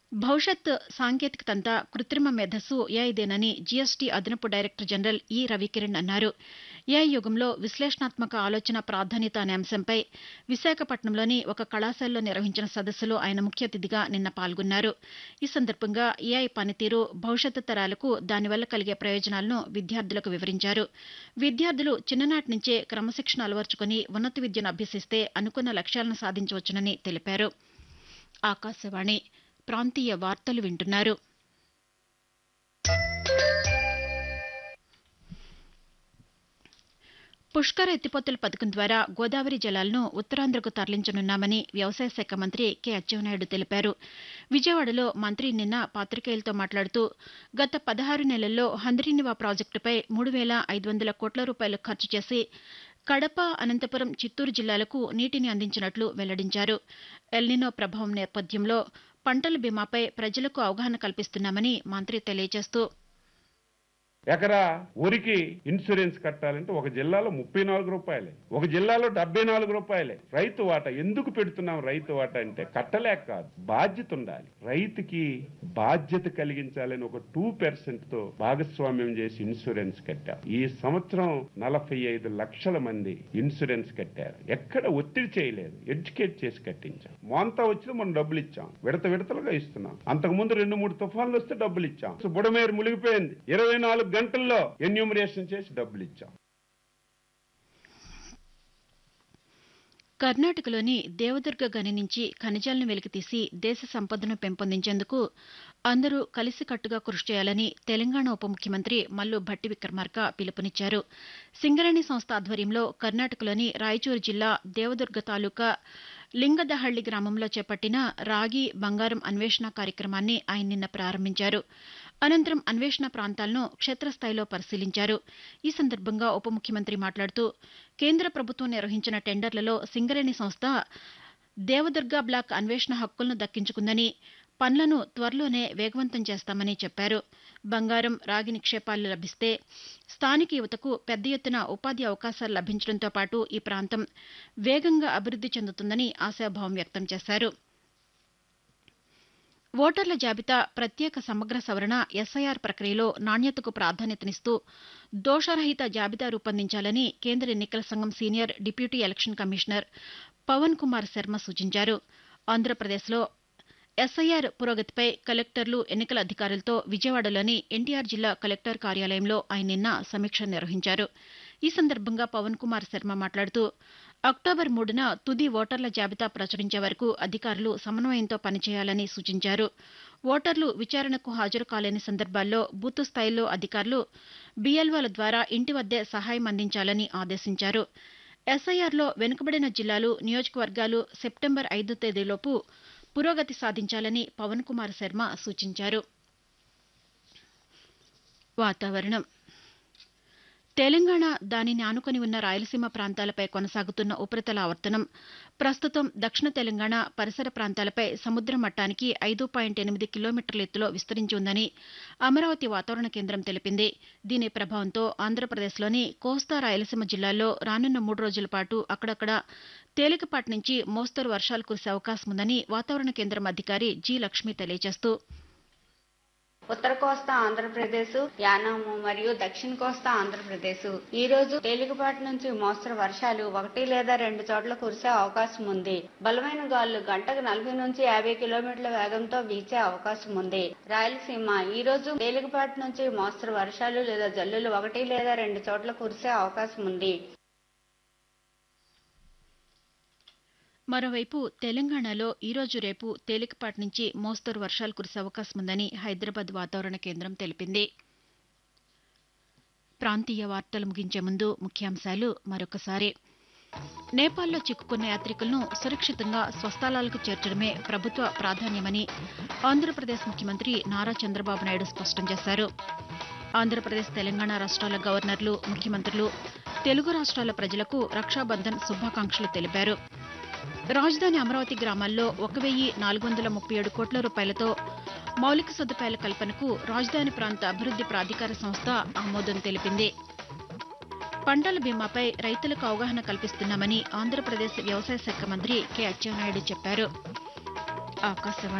భవిష్యత్ సాంకేతికతంతా కృత్రిమ మేధస్సు ఏఐదేనని జీఎస్టీ అదనపు డైరెక్టర్ జనరల్ ఈ రవికిరణ్ అన్నారు ఏఐ యుగంలో విశ్లేషణాత్మక ఆలోచన ప్రాధాన్యత అనే అంశంపై విశాఖపట్నంలోని ఒక కళాశాలలో నిర్వహించిన సదస్సులో ఆయన ముఖ్య అతిథిగా నిన్న పాల్గొన్నారు ఈ సందర్భంగా ఏఐ పనితీరు భవిష్యత్తు తరాలకు దానివల్ల కలిగే ప్రయోజనాలను విద్యార్థులకు వివరించారు విద్యార్థులు చిన్ననాటి నుంచే క్రమశిక్షణ అలవర్చుకుని ఉన్నత విద్యను అభ్యసిస్తే అనుకున్న లక్ష్యాలను సాధించవచ్చునని తెలిపారు ఆకాశవాణి ప్రాంతీయ వార్తలు వింటున్నారు పుష్కర ఎత్తిపోతల పథకం ద్వారా గోదావరి జలాలను ఉత్తరాంధ్రకు తరలించనున్నామని వ్యవసాయ శాఖ మంత్రి కె అచ్చెన్నాయుడు తెలిపారు విజయవాడలో మంత్రి నిన్న పాతికేయులతో మాట్లాడుతూ గత పదహారు నెలల్లో హంద్రీనివా ప్రాజెక్టుపై మూడు వేల ఐదు వందల కోట్ల రూపాయలు ఖర్చు చేసి కడప అనంతపురం చిత్తూరు జిల్లాలకు నీటిని అందించినట్లు వెల్లడించారు ఎల్నినో ప్రభావం నేపథ్యంలో పంటల బీమాపై ప్రజలకు అవగాహన కల్పిస్తున్నామని మంత్రి తెలియజేస్తూ ఎకరా ఊరికి ఇన్సూరెన్స్ కట్టాలంటే ఒక జిల్లాలో ముప్పై నాలుగు రూపాయలే ఒక జిల్లాలో డెబ్బై నాలుగు రూపాయలే రైతు వాటా ఎందుకు పెడుతున్నాం రైతు వాటా అంటే కట్టలేక కాదు బాధ్యత ఉండాలి రైతుకి బాధ్యత కలిగించాలని ఒక టూ పర్సెంట్ తో భాగస్వామ్యం చేసి ఇన్సూరెన్స్ కట్టాం ఈ సంవత్సరం నలభై ఐదు లక్షల మంది ఇన్సూరెన్స్ కట్టారు ఎక్కడ ఒత్తిడి చేయలేదు ఎడ్యుకేట్ చేసి కట్టించాం మోంతా వచ్చిన మనం డబ్బులు ఇచ్చాం విడత విడతలుగా ఇస్తున్నాం అంతకు ముందు రెండు మూడు తుఫాన్లు వస్తే డబ్బులు ఇచ్చాం బుడమేరు మునిగిపోయింది ఇరవై నాలుగు గంటల్లో ఎన్యూమరేషన్ చేసి డబ్బులు ఇచ్చాం కర్ణాటకలోని దేవదుర్గ గని నుంచి ఖనిజాలను వెలికితీసి దేశ సంపదను పెంపొందించేందుకు అందరూ కలిసికట్టుగా కృషి చేయాలని తెలంగాణ ఉప ముఖ్యమంత్రి మల్లు భట్టి విక్రమార్క పిలుపునిచ్చారు సింగరేణి సంస్థ ఆధ్వర్యంలో కర్ణాటకలోని రాయచూరు జిల్లా దేవదుర్గ తాలూకా లింగదహళ్లి గ్రామంలో చేపట్టిన రాగి బంగారం అన్వేషణ కార్యక్రమాన్ని ఆయన నిన్న ప్రారంభించారు అనంతరం అన్వేషణ ప్రాంతాలను క్షేత్రస్థాయిలో పరిశీలించారు ఈ సందర్భంగా ఉప ముఖ్యమంత్రి మాట్లాడుతూ కేంద్ర ప్రభుత్వం నిర్వహించిన టెండర్లలో సింగరేణి సంస్థ దేవదుర్గ బ్లాక్ అన్వేషణ హక్కులను దక్కించుకుందని పనులను త్వరలోనే వేగవంతం చేస్తామని చెప్పారు బంగారం రాగి నిక్షేపాలు లభిస్తే స్థానిక యువతకు పెద్ద ఎత్తున ఉపాధి అవకాశాలు లభించడంతో పాటు ఈ ప్రాంతం వేగంగా అభివృద్ది చెందుతుందని ఆశాభావం వ్యక్తం చేశారు ఓటర్ల జాబితా ప్రత్యేక సమగ్ర సవరణ ఎస్ఐఆర్ ప్రక్రియలో నాణ్యతకు ప్రాధాన్యతనిస్తూ దోషరహిత జాబితా రూపొందించాలని కేంద్ర ఎన్నికల సంఘం senior deputy election commissioner Pavan Kumar Sharma సూచించారు ఆంధ్రప్రదేశ్లో ఎస్ఐఆర్ పురోగతిపై కలెక్టర్లు ఎన్నికల అధికారులతో విజయవాడలోని ఎన్టీఆర్ జిల్లా కలెక్టర్ కార్యాలయంలో ఆయన నిన్న సమీక్ష నిర్వహించారు ఈ సందర్భంగా పవన్ కుమార్ శర్మ మాట్లాడుతూ అక్టోబర్ మూడున తుది ఓటర్ల జాబితా ప్రచురించే వరకు అధికారులు సమన్వయంతో పనిచేయాలని సూచించారు ఓటర్లు విచారణకు హాజరు కాలేని సందర్భాల్లో బూత్ స్థాయిలో అధికారులు బీఎల్ఓల ద్వారా ఇంటి వద్దే సహాయం అందించాలని ఆదేశించారు ఎస్ఐఆర్లో వెనుకబడిన జిల్లాలు నియోజకవర్గాలు సెప్టెంబర్ ఐదో తేదీలోపు పురోగతి సాధించాలని పవన్ కుమార్ శర్మ సూచించారు వాతావరణం తెలంగాణ దానిని ఆనుకొని ఉన్న రాయలసీమ ప్రాంతాలపై కొనసాగుతున్న ఉపరితల ఆవర్తనం ప్రస్తుతం దక్షిణ తెలంగాణ పరిసర ప్రాంతాలపై సముద్ర మట్టానికి ఐదు పాయింట్ ఎనిమిది కిలోమీటర్ల ఎత్తులో విస్తరించి ఉందని అమరావతి వాతావరణ కేంద్రం తెలిపింది దీని ప్రభావంతో ఆంధ్రప్రదేశ్లోని కోస్తా రాయలసీమ జిల్లాల్లో రానున్న మూడు రోజుల పాటు అక్కడక్కడ తేలికపాటి నుంచి మోస్తరు వర్షాలు కురిసే అవకాశం ఉందని వాతావరణ కేంద్రం అధికారి జి లక్ష్మి తెలియజేస్తూ ఉత్తర కోస్తా ఆంధ్రప్రదేశ్ యానాము మరియు దక్షిణ కోస్తా ఆంధ్రప్రదేశ్ ఈ రోజు తేలికపాటి నుంచి మోస్తరు వర్షాలు ఒకటి లేదా రెండు చోట్ల కురిసే అవకాశం ఉంది బలమైన గాలులు గంటకు నలభై నుంచి యాభై కిలోమీటర్ల వేగంతో వీచే అవకాశం ఉంది రాయలసీమ ఈ రోజు తేలికపాటి నుంచి మోస్తరు వర్షాలు లేదా జల్లులు ఒకటి లేదా రెండు చోట్ల కురిసే అవకాశం ఉంది మరోవైపు తెలంగాణలో ఈరోజు రేపు తేలికపాటి నుంచి మోస్తరు వర్షాలు కురిసే అవకాశం ఉందని హైదరాబాద్ వాతావరణ కేంద్రం తెలిపింది ప్రాంతీయ వార్తలు ముగించే ముందు ముఖ్యాంశాలు మరొకసారి నేపాల్లో చిక్కుకున్న యాత్రికులను సురక్షితంగా స్వస్థలాలకు చేర్చడమే ప్రభుత్వ ప్రాధాన్యమని ఆంధ్రప్రదేశ్ ముఖ్యమంత్రి నారా చంద్రబాబు నాయుడు స్పష్టం చేశారు ఆంధ్రప్రదేశ్ తెలంగాణ రాష్ట్రాల గవర్నర్లు ముఖ్యమంత్రులు తెలుగు రాష్ట్రాల ప్రజలకు రక్షాబంధన్ శుభాకాంక్షలు తెలిపారు రాజధాని అమరావతి గ్రామాల్లో ఒక వెయ్యి నాలుగు వందల ముప్పై ఏడు కోట్ల రూపాయలతో మౌలిక సదుపాయాల కల్పనకు రాజధాని ప్రాంత అభివృద్ది ప్రాధికార సంస్థ ఆమోదం తెలిపింది పంటల బీమాపై రైతులకు అవగాహన కల్పిస్తున్నామని ఆంధ్రప్రదేశ్ వ్యవసాయ శాఖ మంత్రి కె అచ్చెన్నాయుడు చెప్పారు ఆకాశవాణి